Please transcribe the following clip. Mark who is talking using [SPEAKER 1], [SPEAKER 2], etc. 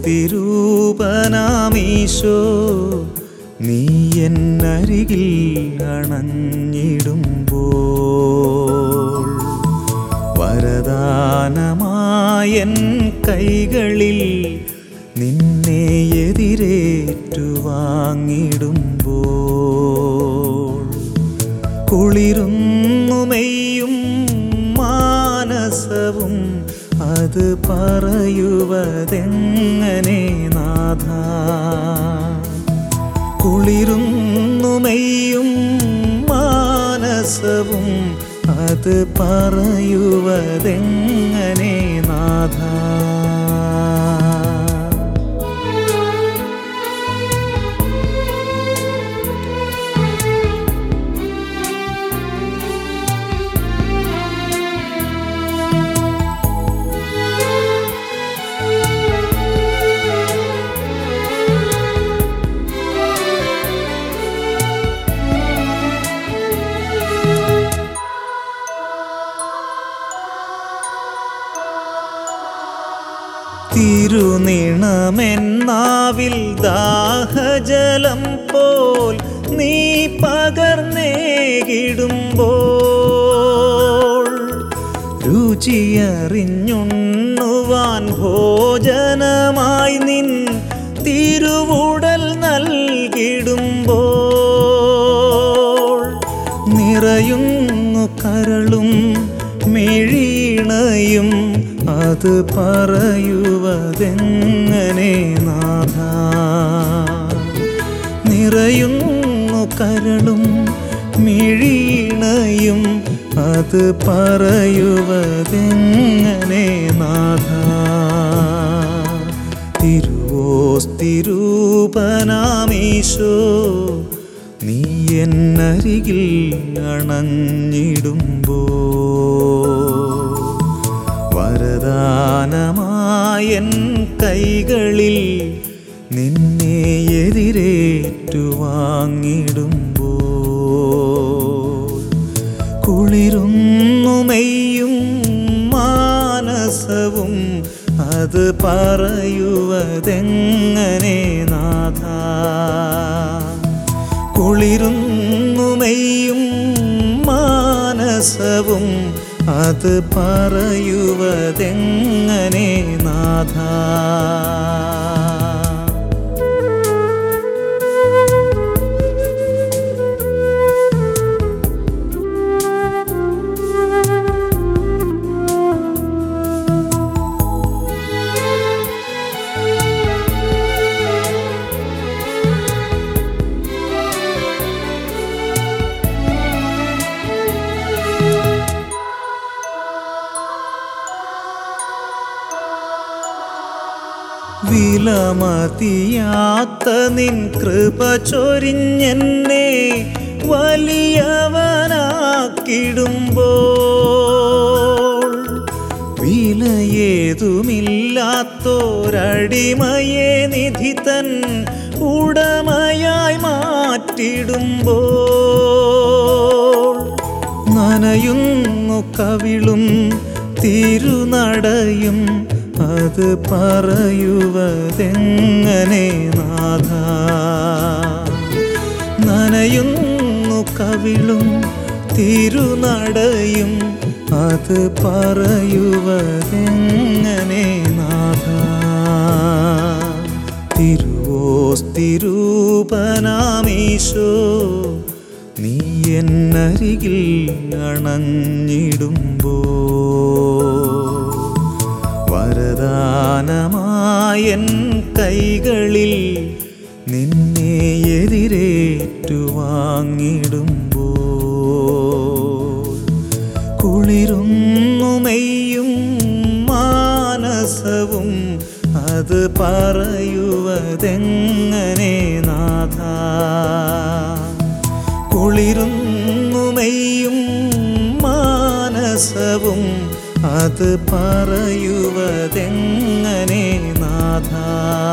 [SPEAKER 1] തിരുവോസ്തിരൂപനാമീശോ നീ എന്നരികിൽ അണഞ്ഞിടുമ്പോൾ വരദാനമായൻ കൈകളിൽ നിന്നെ എതിരേറ്റുവാങ്ങിടുമ്പോൾ കുളിരുന്നുമെയ്യും മാനസവും അത് പറയുവതെങ്ങനെ നാഥ കുളിരുന്നുമെയ്യും മാനസവും അത് പറയുവതെങ്ങനെ നാഥ തിരുനിണമെന്നാവിൽ ദാഹജലം പോൽ നീ പകർന്നേകിടുമ്പോൾ രുചിയറിഞ്ഞുണ്ണുവാൻ ഭോജനമായി നിൻ തിരുവുടൽ നൽകിടുമ്പോൾ നിറയുന്നു കരളും മിഴീണയും അത് പറയുവതെങ്ങനെ നാഥ നിറയുന്നു കരളും മിഴീണയും അത് പറയുവതെങ്ങനെ നാഥ തിരുവോസ്തിരൂപനാമീശോ നീ എന്നരികിൽ അണഞ്ഞിടുമ്പോ വരദാനമായൻ കൈകളിൽ നിന്നെ എതിരേറ്റുവാങ്ങിടുമ്പോ കുളിരുന്നുമെയ്യും മാനസവും അത് പറയുവതെങ്ങനെ നാഥ കുളിരുന്നുമെയ്യും മാനസവും അത് പറയുവതെങ്ങനെ നാഥ വിലമതിയാത്ത നിൻ കൃപ ചൊരിഞ്ഞെന്നെ വലിയവനാക്കിടുമ്പോൾ വിലയേതുമില്ലാത്തോരടിമയെ നിധി തൻ ഉടമയായി മാറ്റിടുമ്പോൾ നനയുന്നു കവിളും തിരുനടയും അത് പറയുവതെങ്ങനെ നാഥ നനയുന്നു കവിളും തിരുനടയും അത് പറയുവതെങ്ങനെ നാഥ തിരുവോസ്തിരൂപനാമീശോ നീ എന്നരികിൽ അണഞ്ഞിടുമ്പോ വരദാനമായൻ കൈകളിൽ നിന്നെ എതിരേറ്റുവാങ്ങിടുമ്പോ കുളിരുന്നുമെയ്യും മാനസവും അത് പറയുവതെങ്ങനെ നാഥ കുളിരുന്നുമെയ്യും മാനസവും അത് പറയുവതെങ്ങനെ നാഥ